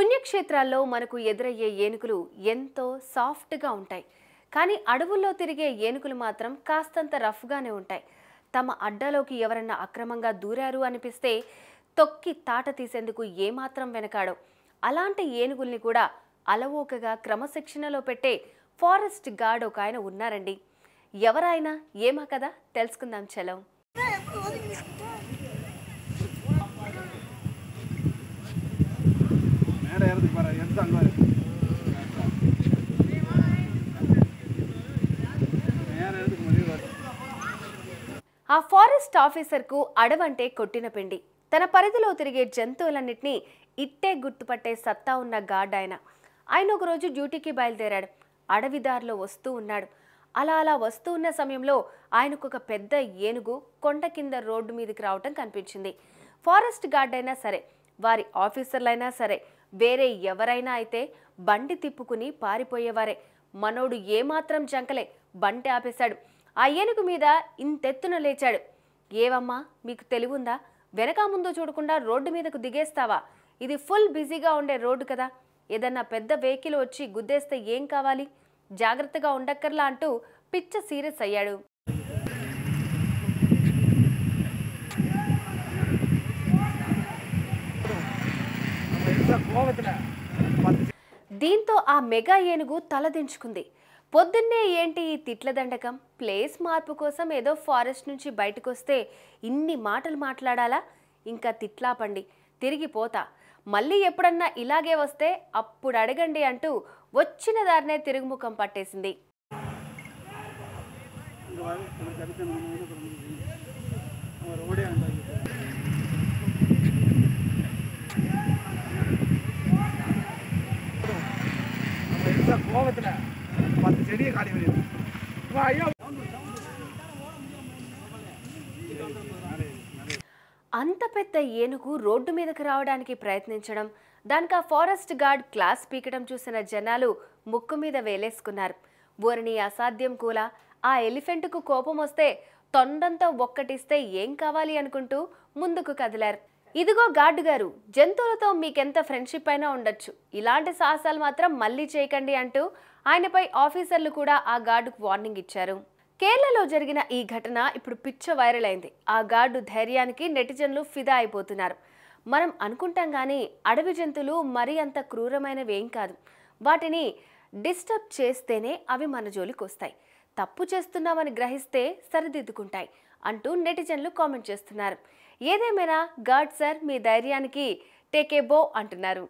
పుణ్యక్షేత్రాల్లో మనకు ఎదురయ్యే ఏనుగులు ఎంతో సాఫ్ట్గా ఉంటాయి కానీ అడవుల్లో తిరిగే ఏనుగులు మాత్రం కాస్తంత రఫ్గానే ఉంటాయి తమ అడ్డలోకి ఎవరన్నా అక్రమంగా దూరారు అనిపిస్తే తొక్కి తాట తీసేందుకు ఏమాత్రం వెనకాడో అలాంటి ఏనుగుల్ని కూడా అలవోకగా క్రమశిక్షణలో పెట్టే ఫారెస్ట్ గార్డ్ ఒక ఆయన ఉన్నారండి ఎవరైనా ఏమా కదా తెలుసుకుందాం చలో மேலே ஏறதுக்கு பாரு எடுத்து அங்கே பாரு மேலே ஏறதுக்கு முடியும் ఆ ఫారెస్ట్ ఆఫీసర్కు అడవంటే కొట్టిన పిండి తన పరిధిలో తిరిగే జంతువులన్నింటినీ ఇట్టే గుర్తుపట్టే సత్తా ఉన్న గార్డ్ ఆయన ఆయన ఒకరోజు డ్యూటీకి బయలుదేరాడు అడవిదారిలో వస్తూ ఉన్నాడు అలా అలా వస్తూ ఉన్న సమయంలో ఆయనకు ఒక పెద్ద ఏనుగు కొండ కింద రోడ్డు మీదకి రావటం కనిపించింది ఫారెస్ట్ గార్డ్ అయినా సరే వారి ఆఫీసర్లైనా సరే వేరే ఎవరైనా అయితే బండి తిప్పుకుని పారిపోయేవారే మనోడు ఏమాత్రం జంకలే బండి ఆపేశాడు ఆ ఏనుగు మీద ఇంతెత్తున లేచాడు ఏవమ్మా మీకు తెలివుందా వెనక ముందు చూడకుండా రోడ్డు మీదకు దిగేస్తావా ఇది ఫుల్ బిజీగా ఉండే రోడ్డు కదా ఏదన్నా పెద్ద వెహికల్ వచ్చి గుద్దేస్తే ఏం కావాలి జాగ్రత్తగా ఉండక్కర్లా అంటూ పిచ్చ సీరియస్ అయ్యాడు நம்ம எடுத்த கோபத்தில் பத்து దీంతో ఆ మెగా ఏనుగు తలదించుకుంది పొద్దున్నే ఏంటి ఈ తిట్ల దండకం ప్లేస్ మార్పు కోసం ఏదో ఫారెస్ట్ నుంచి బయటకు వస్తే ఇన్ని మాటలు మాట్లాడాలా ఇంకా తిట్లాపండి తిరిగి పోతా మళ్ళీ ఎప్పుడన్నా ఇలాగే వస్తే అప్పుడు అడగండి అంటూ వచ్చిన దారినే తిరుగుముఖం పట్టేసింది இங்கே வாங்க நம்ம கருத்து நம்ம வந்து நம்ம ரோடே அந்த நம்ம எடுத்த கோபத்தில் பத்து செடியை காலி பண்ணிடுது வா ஐயா అంత పెద్ద ఏనుగు రోడ్డు మీదకి రావడానికి ప్రయత్నించడం దానికి ఆ ఫారెస్ట్ గార్డ్ క్లాస్ పీకడం చూసిన జనాలు ముక్కు మీద వేలేసుకున్నారు ఊరిని అసాధ్యం కూడా ఆ ఎలిఫెంట్కు కోపం వస్తే తొండంతో ఒక్కటిస్తే ఏం కావాలి అనుకుంటూ ముందుకు కదిలారు ఇదిగో గార్డు గారు జంతువులతో మీకెంత ఫ్రెండ్షిప్ అయినా ఉండొచ్చు ఇలాంటి సాహసాలు మాత్రం మళ్ళీ చేయకండి అంటూ ఆయనపై ఆఫీసర్లు కూడా ఆ గార్డుకు వార్నింగ్ ఇచ్చారు కేరళలో జరిగిన ఈ ఘటన ఇప్పుడు పిచ్చ వైరల్ అయింది ఆ గార్డు ధైర్యానికి నెటిజన్లు ఫిదా అయిపోతున్నారు మనం అనుకుంటాం కానీ అడవి జంతువులు మరీ అంత క్రూరమైనవి ఏం కాదు వాటిని డిస్టర్బ్ చేస్తేనే అవి మన జోలికి వస్తాయి తప్పు చేస్తున్నామని గ్రహిస్తే సరిదిద్దుకుంటాయి అంటూ నెటిజన్లు కామెంట్ చేస్తున్నారు ఏదేమైనా గాడ్ సార్ మీ ధైర్యానికి టేకే బో అంటున్నారు